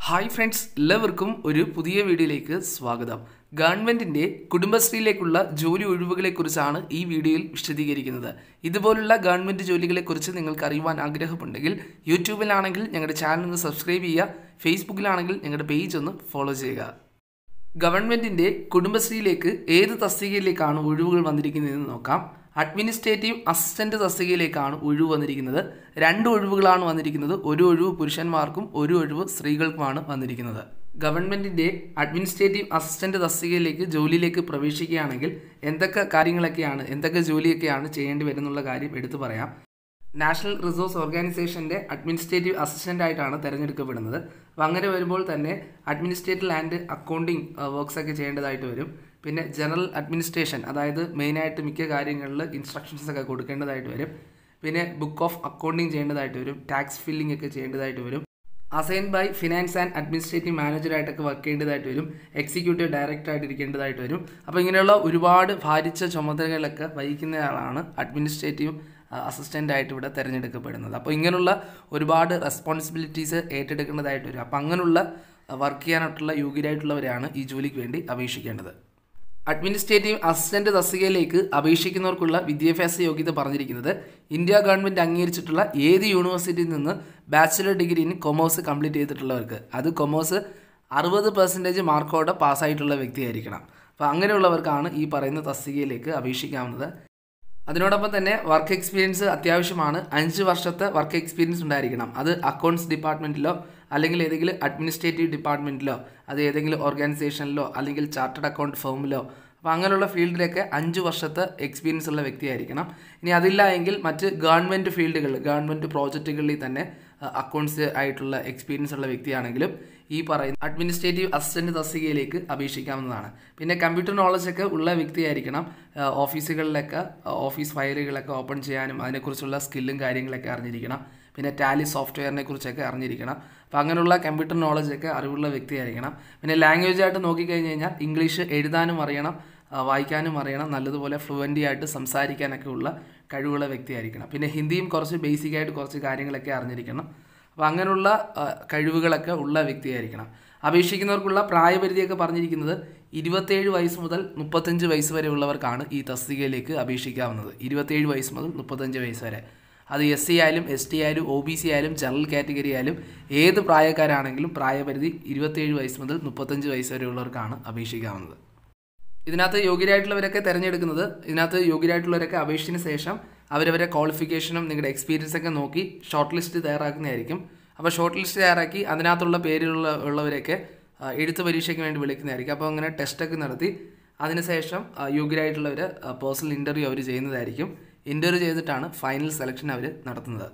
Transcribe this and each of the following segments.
hi friends എല്ലാവർക്കും ഒരു പുതിയ വീഡിയോയിലേക്ക് സ്വാഗതം ഗവൺമെന്റിന്റെ കുടുംബശ്രീയിലേക്കുള്ള ജോലി ഒഴിവുകളെക്കുറിച്ചാണ് ഈ വീഡിയോയിൽ വിശദീകരിക്കുന്നത് ഇതുപോലുള്ള ഗവൺമെന്റ് ജോലികളെക്കുറിച്ച് നിങ്ങൾക്ക് അറിയുവാൻ ആഗ്രഹമുണ്ടെങ്കിൽ യൂട്യൂബിലാണെങ്കിൽ ഞങ്ങളുടെ ചാനൽ ഒന്ന് സബ്സ്ക്രൈബ് ചെയ്യുക ഫേസ്ബുക്കിലാണെങ്കിൽ ഞങ്ങളുടെ പേജ് ഒന്ന് ഫോളോ ചെയ്യുക ഗവൺമെന്റിന്റെ കുടുംബശ്രീയിലേക്ക് ഏത് തസ്തികയിലേക്കാണ് ഒഴിവുകൾ വന്നിരിക്കുന്നതെന്ന് നോക്കാം അഡ്മിനിസ്ട്രേറ്റീവ് അസിസ്റ്റന്റ് തസ്തികയിലേക്കാണ് ഒഴിവ് വന്നിരിക്കുന്നത് രണ്ട് ഒഴിവുകളാണ് വന്നിരിക്കുന്നത് ഒരു ഒഴിവ് പുരുഷന്മാർക്കും ഒരു ഒഴിവ് സ്ത്രീകൾക്കുമാണ് വന്നിരിക്കുന്നത് ഗവൺമെന്റിന്റെ അഡ്മിനിസ്ട്രേറ്റീവ് അസിസ്റ്റന്റ് തസ്തികയിലേക്ക് ജോലിയിലേക്ക് പ്രവേശിക്കുകയാണെങ്കിൽ എന്തൊക്കെ കാര്യങ്ങളൊക്കെയാണ് എന്തൊക്കെ ജോലിയൊക്കെയാണ് ചെയ്യേണ്ടി വരുന്നുള്ള കാര്യം എടുത്തു പറയാം നാഷണൽ റിസോഴ്സ് ഓർഗനൈസേഷൻ്റെ അഡ്മിനിസ്ട്രേറ്റീവ് അസിസ്റ്റൻ്റ് ആയിട്ടാണ് തിരഞ്ഞെടുക്കപ്പെടുന്നത് അപ്പോൾ അങ്ങനെ വരുമ്പോൾ തന്നെ അഡ്മിനിസ്ട്രേറ്റീവ് ആൻഡ് അക്കൗണ്ടിങ് വർക്ക്സ് ഒക്കെ ചെയ്യേണ്ടതായിട്ട് വരും പിന്നെ ജനറൽ അഡ്മിനിസ്ട്രേഷൻ അതായത് മെയിനായിട്ട് മിക്ക കാര്യങ്ങളിൽ ഇൻസ്ട്രക്ഷൻസ് ഒക്കെ കൊടുക്കേണ്ടതായിട്ട് വരും പിന്നെ ബുക്ക് ഓഫ് അക്കൗണ്ടിങ് ചെയ്യേണ്ടതായിട്ട് വരും ടാക്സ് ഫില്ലിംഗ് ഒക്കെ ചെയ്യേണ്ടതായിട്ട് വരും assign by finance and administrative മാനേജറായിട്ടൊക്കെ വർക്ക് ചെയ്യേണ്ടതായിട്ട് വരും എക്സിക്യൂട്ടീവ് ഡയറക്ടറായിട്ട് ഇരിക്കേണ്ടതായിട്ട് വരും അപ്പോൾ ഇങ്ങനെയുള്ള ഒരുപാട് ഭാരിച്ച ചുമതലകളൊക്കെ വഹിക്കുന്നയാളാണ് അഡ്മിനിസ്ട്രേറ്റീവ് അസിസ്റ്റൻ്റ് ആയിട്ട് ഇവിടെ തിരഞ്ഞെടുക്കപ്പെടുന്നത് അപ്പോൾ ഇങ്ങനെയുള്ള ഒരുപാട് റെസ്പോൺസിബിലിറ്റീസ് ഏറ്റെടുക്കേണ്ടതായിട്ട് വരും അപ്പോൾ അങ്ങനെയുള്ള വർക്ക് ചെയ്യാനായിട്ടുള്ള യോഗ്യരായിട്ടുള്ളവരെയാണ് ഈ ജോലിക്ക് വേണ്ടി അപേക്ഷിക്കേണ്ടത് അഡ്മിനിസ്ട്രേറ്റീവ് അസിസ്റ്റന്റ് തസ്തികയിലേക്ക് അപേക്ഷിക്കുന്നവർക്കുള്ള വിദ്യാഭ്യാസ യോഗ്യത പറഞ്ഞിരിക്കുന്നത് ഇന്ത്യ ഗവൺമെൻറ് അംഗീകരിച്ചിട്ടുള്ള ഏത് യൂണിവേഴ്സിറ്റിയിൽ നിന്ന് bachelor degree in commerce complete ചെയ്തിട്ടുള്ളവർക്ക് അത് കൊമേഴ്സ് അറുപത് പെർസെൻറ്റേജ് മാർക്കോടെ പാസ്സായിട്ടുള്ള വ്യക്തിയായിരിക്കണം അപ്പോൾ അങ്ങനെയുള്ളവർക്കാണ് ഈ പറയുന്ന തസ്തികയിലേക്ക് അപേക്ഷിക്കാവുന്നത് അതിനോടൊപ്പം തന്നെ വർക്ക് എക്സ്പീരിയൻസ് അത്യാവശ്യമാണ് അഞ്ച് വർഷത്തെ വർക്ക് എക്സ്പീരിയൻസ് ഉണ്ടായിരിക്കണം അത് അക്കൗണ്ട്സ് ഡിപ്പാർട്ട്മെൻറ്റിലോ അല്ലെങ്കിൽ ഏതെങ്കിലും അഡ്മിനിസ്ട്രേറ്റീവ് ഡിപ്പാർട്ട്മെൻറ്റിലോ അത് ഏതെങ്കിലും ഓർഗനൈസേഷനിലോ അല്ലെങ്കിൽ ചാർട്ടേഡ് അക്കൗണ്ട് ഫേമിലോ അപ്പോൾ അങ്ങനെയുള്ള ഫീൽഡിലൊക്കെ അഞ്ച് വർഷത്തെ എക്സ്പീരിയൻസ് ഉള്ള വ്യക്തിയായിരിക്കണം ഇനി അതില്ല എങ്കിൽ മറ്റ് ഗവൺമെൻറ് ഫീൽഡുകളിൽ ഗവൺമെൻറ് പ്രോജക്റ്റുകളിൽ തന്നെ അക്കൗണ്ട്സ് ആയിട്ടുള്ള എക്സ്പീരിയൻസ് ഉള്ള വ്യക്തിയാണെങ്കിലും ഈ പറയുന്ന അഡ്മിനിസ്ട്രേറ്റീവ് അസിസ്റ്റന്റ് തസ്തികയിലേക്ക് അപേക്ഷിക്കാവുന്നതാണ് പിന്നെ കമ്പ്യൂട്ടർ നോളജ് ഒക്കെ ഉള്ള വ്യക്തിയായിരിക്കണം ഓഫീസുകളിലൊക്കെ ഓഫീസ് ഫയലുകളൊക്കെ ഓപ്പൺ ചെയ്യാനും അതിനെക്കുറിച്ചുള്ള സ്കില്ലും കാര്യങ്ങളൊക്കെ അറിഞ്ഞിരിക്കണം പിന്നെ ടാലി സോഫ്റ്റ്വെയറിനെ കുറിച്ചൊക്കെ അറിഞ്ഞിരിക്കണം അപ്പോൾ അങ്ങനെയുള്ള കമ്പ്യൂട്ടർ നോളജ് ഒക്കെ അറിവുള്ള വ്യക്തിയായിരിക്കണം പിന്നെ ലാംഗ്വേജ് ആയിട്ട് നോക്കിക്കഴിഞ്ഞ് കഴിഞ്ഞാൽ ഇംഗ്ലീഷ് എഴുതാനും അറിയണം വായിക്കാനും അറിയണം നല്ലതുപോലെ ഫ്ലുവൻ്റി ആയിട്ട് സംസാരിക്കാനൊക്കെ ഉള്ള കഴിവുള്ള വ്യക്തിയായിരിക്കണം പിന്നെ ഹിന്ദിയും കുറച്ച് ബേസിക് ആയിട്ട് കുറച്ച് കാര്യങ്ങളൊക്കെ അറിഞ്ഞിരിക്കണം അപ്പോൾ അങ്ങനെയുള്ള കഴിവുകളൊക്കെ ഉള്ള വ്യക്തിയായിരിക്കണം അപേക്ഷിക്കുന്നവർക്കുള്ള പ്രായപരിധിയൊക്കെ പറഞ്ഞിരിക്കുന്നത് ഇരുപത്തേഴ് വയസ്സ് മുതൽ മുപ്പത്തഞ്ച് വയസ്സ് വരെ ഉള്ളവർക്കാണ് ഈ തസ്തികയിലേക്ക് അപേക്ഷിക്കാവുന്നത് ഇരുപത്തേഴ് വയസ്സ് മുതൽ മുപ്പത്തഞ്ച് വയസ്സ് വരെ അത് എസ് സി ആയാലും എസ് ടി ആയാലും ഒ ബി സി ആയാലും ജനറൽ കാറ്റഗറി ആയാലും ഏത് പ്രായക്കാരാണെങ്കിലും പ്രായപരിധി ഇരുപത്തേഴ് വയസ്സ് മുതൽ മുപ്പത്തഞ്ച് വയസ്സ് വരെ ഉള്ളവർക്കാണ് അപേക്ഷിക്കാവുന്നത് ഇതിനകത്ത് യോഗ്യരായിട്ടുള്ളവരൊക്കെ തിരഞ്ഞെടുക്കുന്നത് ഇതിനകത്ത് യോഗ്യരായിട്ടുള്ളവരൊക്കെ അപേക്ഷിച്ചതിന് ശേഷം അവരവരെ ക്വാളിഫിക്കേഷനും നിങ്ങളുടെ എക്സ്പീരിയൻസ് ഒക്കെ നോക്കി ഷോർട്ട് ലിസ്റ്റ് തയ്യാറാക്കുന്നതായിരിക്കും അപ്പോൾ ഷോർട്ട് ലിസ്റ്റ് തയ്യാറാക്കി അതിനകത്തുള്ള പേരിലുള്ള ഉള്ളവരെയൊക്കെ എഴുത്ത് പരീക്ഷയ്ക്ക് വേണ്ടി വിളിക്കുന്നതായിരിക്കും അപ്പോൾ അങ്ങനെ ടെസ്റ്റൊക്കെ നടത്തി അതിനുശേഷം യോഗ്യരായിട്ടുള്ളവർ പേഴ്സണൽ ഇൻ്റർവ്യൂ അവർ ചെയ്യുന്നതായിരിക്കും ഇൻ്റർവ്യൂ ചെയ്തിട്ടാണ് ഫൈനൽ സെലക്ഷൻ അവർ നടത്തുന്നത്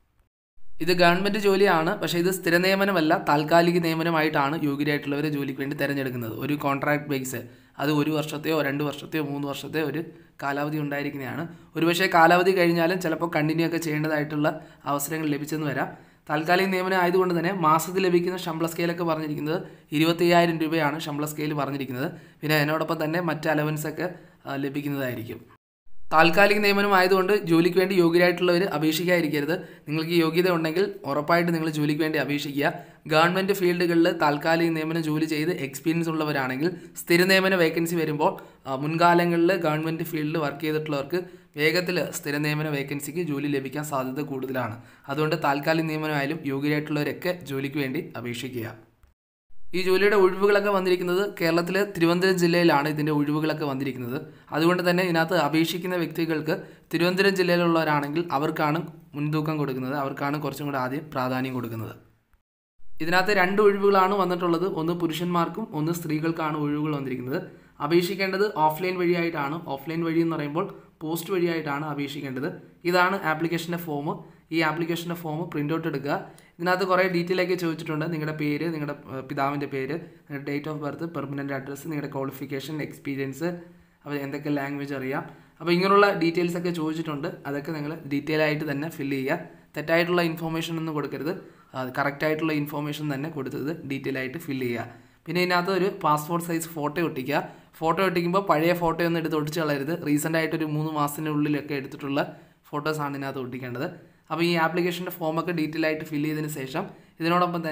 ഇത് ഗവൺമെൻറ് ജോലിയാണ് പക്ഷേ ഇത് സ്ഥിര നിയമനമല്ല താൽക്കാലിക നിയമനമായിട്ടാണ് യോഗ്യരായിട്ടുള്ളവരെ ജോലിക്ക് വേണ്ടി തിരഞ്ഞെടുക്കുന്നത് ഒരു കോൺട്രാക്ട് ബേസ് അത് ഒരു വർഷത്തെയോ രണ്ട് വർഷത്തെയോ മൂന്ന് വർഷത്തെയോ ഒരു കാലാവധി ഉണ്ടായിരിക്കുന്നതാണ് ഒരുപക്ഷെ കാലാവധി കഴിഞ്ഞാലും ചിലപ്പോൾ കണ്ടിന്യൂ ഒക്കെ ചെയ്യേണ്ടതായിട്ടുള്ള അവസരങ്ങൾ ലഭിച്ചെന്ന് വരാം താൽക്കാലിക നിയമനം ആയതുകൊണ്ട് തന്നെ മാസത്തിൽ ലഭിക്കുന്ന ശമ്പള സ്കെയിലൊക്കെ പറഞ്ഞിരിക്കുന്നത് ഇരുപത്തയ്യായിരം രൂപയാണ് ശമ്പള സ്കെയിൽ പറഞ്ഞിരിക്കുന്നത് പിന്നെ അതിനോടൊപ്പം തന്നെ മറ്റ് അലവൻസൊക്കെ ലഭിക്കുന്നതായിരിക്കും താൽക്കാലിക നിയമനം ആയതുകൊണ്ട് ജോലിക്ക് വേണ്ടി യോഗ്യരായിട്ടുള്ളവർ അപേക്ഷിക്കാതിരിക്കരുത് നിങ്ങൾക്ക് യോഗ്യത ഉണ്ടെങ്കിൽ ഉറപ്പായിട്ട് നിങ്ങൾ ജോലിക്ക് വേണ്ടി അപേക്ഷിക്കുക ഗവൺമെൻറ് ഫീൽഡുകളിൽ താൽക്കാലിക നിയമനം ജോലി ചെയ്ത് എക്സ്പീരിയൻസ് ഉള്ളവരാണെങ്കിൽ സ്ഥിര നിയമന വേക്കൻസി വരുമ്പോൾ മുൻകാലങ്ങളിൽ ഗവൺമെൻറ് ഫീൽഡിൽ വർക്ക് ചെയ്തിട്ടുള്ളവർക്ക് വേഗത്തിൽ സ്ഥിര നിയമന വേക്കൻസിക്ക് ജോലി ലഭിക്കാൻ സാധ്യത കൂടുതലാണ് അതുകൊണ്ട് താൽക്കാലിക നിയമനമായാലും യോഗ്യരായിട്ടുള്ളവരൊക്കെ ജോലിക്ക് വേണ്ടി അപേക്ഷിക്കുക ഈ ജോലിയുടെ ഒഴിവുകളൊക്കെ വന്നിരിക്കുന്നത് കേരളത്തിലെ തിരുവനന്തപുരം ജില്ലയിലാണ് ഇതിൻ്റെ ഒഴിവുകളൊക്കെ വന്നിരിക്കുന്നത് അതുകൊണ്ട് തന്നെ ഇതിനകത്ത് അപേക്ഷിക്കുന്ന വ്യക്തികൾക്ക് തിരുവനന്തപുരം ജില്ലയിലുള്ളവരാണെങ്കിൽ അവർക്കാണ് മുൻതൂക്കം കൊടുക്കുന്നത് അവർക്കാണ് കുറച്ചും കൂടെ ആദ്യം പ്രാധാന്യം കൊടുക്കുന്നത് ഇതിനകത്ത് രണ്ട് ഒഴിവുകളാണ് വന്നിട്ടുള്ളത് ഒന്ന് പുരുഷന്മാർക്കും ഒന്ന് സ്ത്രീകൾക്കാണ് ഒഴിവുകൾ വന്നിരിക്കുന്നത് അപേക്ഷിക്കേണ്ടത് ഓഫ്ലൈൻ വഴിയായിട്ടാണ് ഓഫ്ലൈൻ വഴി എന്ന് പറയുമ്പോൾ പോസ്റ്റ് വഴിയായിട്ടാണ് അപേക്ഷിക്കേണ്ടത് ഇതാണ് ആപ്ലിക്കേഷൻ്റെ ഫോം ഈ ആപ്ലിക്കേഷൻ്റെ ഫോം പ്രിൻ്റ് ഔട്ട് എടുക്കുക ഇതിനകത്ത് കുറേ ഡീറ്റെയിൽ ഒക്കെ ചോദിച്ചിട്ടുണ്ട് നിങ്ങളുടെ പേര് നിങ്ങളുടെ പിതാവിൻ്റെ പേര് നിങ്ങളുടെ date of birth permanent address നിങ്ങളുടെ ക്വാളിഫിക്കേഷൻ എക്സ്പീരിയൻസ് അപ്പോൾ എന്തൊക്കെ ലാംഗ്വേജ് അറിയാം അപ്പോൾ ഇങ്ങനെയുള്ള ഡീറ്റെയിൽസ് ഒക്കെ ചോദിച്ചിട്ടുണ്ട് അതൊക്കെ നിങ്ങൾ ഡീറ്റെയിൽ ആയിട്ട് തന്നെ ഫില്ല് ചെയ്യുക തെറ്റായിട്ടുള്ള ഇൻഫോർമേഷൻ ഒന്നും കൊടുക്കരുത് കറക്റ്റ് ആയിട്ടുള്ള ഇൻഫോർമേഷൻ തന്നെ കൊടുത്തത് ഡീറ്റെയിൽ ആയിട്ട് ഫില്ല് ചെയ്യുക പിന്നെ ഇതിനകത്ത് ഒരു പാസ്പോർട്ട് സൈസ് ഫോട്ടോ ഒട്ടിക്കുക ഫോട്ടോ ഒട്ടിക്കുമ്പോൾ പഴയ ഫോട്ടോ ഒന്നും എടുത്ത് ഒട്ടിച്ച് കളയരുത് റീസെൻ്റ് ആയിട്ട് ഒരു മൂന്ന് മാസത്തിനുള്ളിലൊക്കെ എടുത്തിട്ടുള്ള ഫോട്ടോസാണ് ഇതിനകത്ത് ഒട്ടിക്കേണ്ടത് അപ്പോൾ ഈ ആപ്ലിക്കേഷൻ്റെ ഫോമൊക്കെ ഡീറ്റെയിൽ ആയിട്ട് ഫില്ല് ചെയ്തതിന് ശേഷം ഇതിനോടൊപ്പം തന്നെ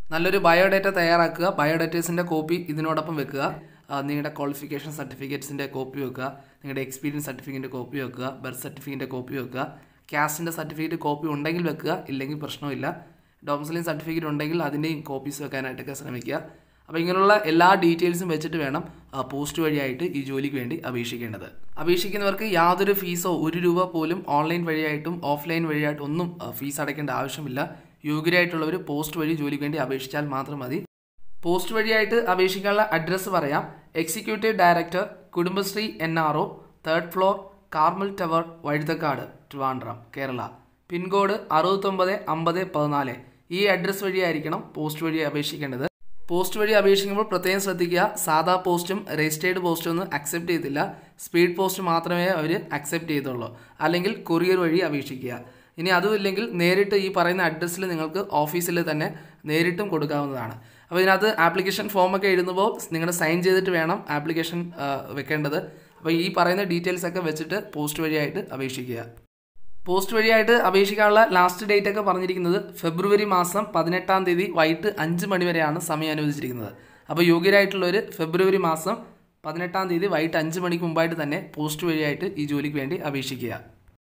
നല്ലൊരു ബയോഡേറ്റ തയ്യാറാക്കുക ബയോഡേറ്റേഴ്സിൻ്റെ കോപ്പി ഇതിനോടൊപ്പം വെക്കുക ആ, നിങ്ങളുടെ ക്വാളിഫിക്കേഷൻ സർട്ടിഫിക്കറ്റ്സിൻ്റെ കോപ്പി വെക്കുക നിങ്ങളുടെ എക്സ്പീരിയൻസ് സർട്ടിഫിക്കറ്റിൻ്റെ കോപ്പി വെക്കുക ബർത്ത് സർട്ടിഫിക്കറ്റിൻ്റെ കോപ്പി വെക്കുക കാസ്റ്റിൻ്റെ സർട്ടിഫിക്കറ്റ് കോപ്പി ഉണ്ടെങ്കിൽ വെക്കുക ഇല്ലെങ്കിൽ പ്രശ്നമില്ല ഡൊമസിലിൻ സർട്ടിഫിക്കറ്റ് ഉണ്ടെങ്കിൽ അതിൻ്റെയും കോപ്പീസ് വെക്കാനായിട്ടൊക്കെ ശ്രമിക്കുക അപ്പോൾ ഇങ്ങനെയുള്ള എല്ലാ ഡീറ്റെയിൽസും വെച്ചിട്ട് വേണം ആ, പോസ്റ്റ് വഴിയായിട്ട് ഈ ജോലിക്ക് വേണ്ടി അപേക്ഷിക്കേണ്ടത് അപേക്ഷിക്കുന്നവർക്ക് യാതൊരു ഫീസോ ഒരു രൂപ പോലും ഓൺലൈൻ വഴിയായിട്ടും ഓഫ്ലൈൻ വഴിയായിട്ടും ഒന്നും ആ, ഫീസ് അടയ്ക്കേണ്ട ആവശ്യമില്ല യോഗ്യരായിട്ടുള്ളവർ പോസ്റ്റ് വഴി ജോലിക്ക് വേണ്ടി അപേക്ഷിച്ചാൽ മാത്രം മതി പോസ്റ്റ് വഴിയായിട്ട് അപേക്ഷിക്കാനുള്ള അഡ്രസ്സ് പറയാം executive director Kudumbashree N R O third floor Carmel Tower Vazhuthacaud Trivandrum Kerala pincode അറുപത്തൊമ്പത് അമ്പത് പതിനാല് ഈ അഡ്രസ്സ് വഴിയായിരിക്കണം പോസ്റ്റ് വഴി അപേക്ഷിക്കേണ്ടത് പോസ്റ്റ് വഴി അപേക്ഷിക്കുമ്പോൾ പ്രത്യേകം ശ്രദ്ധിക്കുക സാധാ പോസ്റ്റും രജിസ്റ്റേർഡ് പോസ്റ്റും ഒന്നും അക്സെപ്റ്റ് ചെയ്തില്ല സ്പീഡ് പോസ്റ്റ് മാത്രമേ അവർ അക്സെപ്റ്റ് ചെയ്തുള്ളൂ അല്ലെങ്കിൽ കൊറിയർ വഴി അപേക്ഷിക്കുക ഇനി അതുമില്ലെങ്കിൽ നേരിട്ട് ഈ പറയുന്ന അഡ്രസ്സിൽ നിങ്ങൾക്ക് ഓഫീസിൽ തന്നെ നേരിട്ടും കൊടുക്കാവുന്നതാണ് അപ്പോൾ ഇതിനകത്ത് ആപ്ലിക്കേഷൻ ഫോമൊക്കെ എഴുതുമ്പോൾ നിങ്ങളുടെ സൈൻ ചെയ്തിട്ട് വേണം ആപ്ലിക്കേഷൻ വെക്കേണ്ടത് അപ്പോൾ ഈ പറയുന്ന ഡീറ്റെയിൽസ് ഒക്കെ വെച്ചിട്ട് പോസ്റ്റ് വഴിയായിട്ട് അപേക്ഷിക്കുക പോസ്റ്റ് വഴിയായിട്ട് അപേക്ഷിക്കാനുള്ള ലാസ്റ്റ് ഡേറ്റ് ഒക്കെ പറഞ്ഞിരിക്കുന്നത് ഫെബ്രുവരി മാസം പതിനെട്ടാം തീയതി വൈകിട്ട് അഞ്ച് മണി വരെയാണ് സമയം അനുവദിച്ചിരിക്കുന്നത് അപ്പോൾ യോഗ്യരായിട്ടുള്ളവർ ഫെബ്രുവരി മാസം പതിനെട്ടാം തീയതി വൈകിട്ട് അഞ്ച് മണിക്ക് മുമ്പായിട്ട് തന്നെ പോസ്റ്റ് വഴിയായിട്ട് ഈ ജോലിക്ക് വേണ്ടി അപേക്ഷിക്കുക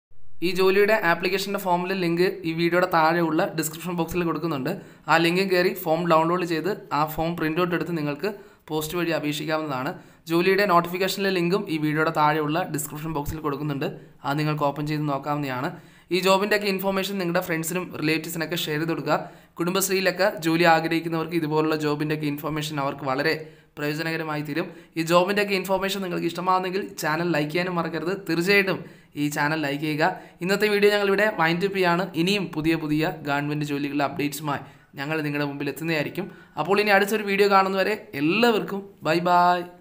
ഈ ജോലിയുടെ ആപ്ലിക്കേഷൻ്റെ ഫോമിലെ ലിങ്ക് ഈ വീഡിയോയുടെ താഴെയുള്ള ഡിസ്ക്രിപ്ഷൻ ബോക്സിൽ കൊടുക്കുന്നുണ്ട് ആ ലിങ്കിൽ കയറി ഫോം ഡൗൺലോഡ് ചെയ്ത് ആ ഫോം പ്രിൻ്റ് ഔട്ട് എടുത്ത് നിങ്ങൾക്ക് പോസ്റ്റ് വഴി അപേക്ഷിക്കാവുന്നതാണ് ജോലിയുടെ നോട്ടിഫിക്കേഷനിലെ ലിങ്കും ഈ വീഡിയോയുടെ താഴെയുള്ള ഡിസ്ക്രിപ്ഷൻ ബോക്സിൽ കൊടുക്കുന്നുണ്ട് അത് നിങ്ങൾക്ക് ഓപ്പൺ ചെയ്ത് നോക്കാവുന്നതാണ് ഈ ജോബിൻ്റെ ഒക്കെ ഇൻഫോർമേഷൻ നിങ്ങളുടെ ഫ്രണ്ട്സിനും റിലേറ്റീവ്സിനൊക്കെ ഷെയർ ചെയ്ത് കൊടുക്കുക കുടുംബശ്രീയിലൊക്കെ ജോലി ആഗ്രഹിക്കുന്നവർക്ക് ഇതുപോലുള്ള ജോബിൻ്റെ ഒക്കെ ഇൻഫോർമേഷൻ അവർക്ക് വളരെ പ്രയോജനകരമായി തീരും ഈ ജോബിൻ്റെ ഒക്കെ ഇൻഫോർമേഷൻ നിങ്ങൾക്ക് ഇഷ്ടമാകുന്നെങ്കിൽ ചാനൽ ലൈക്ക് ചെയ്യാനും മറക്കരുത് തീർച്ചയായിട്ടും ഈ ചാനൽ ലൈക്ക് ചെയ്യുക ഇന്നത്തെ വീഡിയോ ഞങ്ങളിവിടെ വൈൻഡ് അപ്പ് ചെയ്യാണ് ഇനിയും പുതിയ പുതിയ ഗവൺമെൻറ് ജോലികളുടെ അപ്ഡേറ്റ്സുമായി ഞങ്ങൾ നിങ്ങളുടെ മുമ്പിൽ എത്തുന്നതായിരിക്കും അപ്പോൾ ഇനി അടുത്തൊരു വീഡിയോ കാണുന്നവരെ എല്ലാവർക്കും ബൈ ബൈ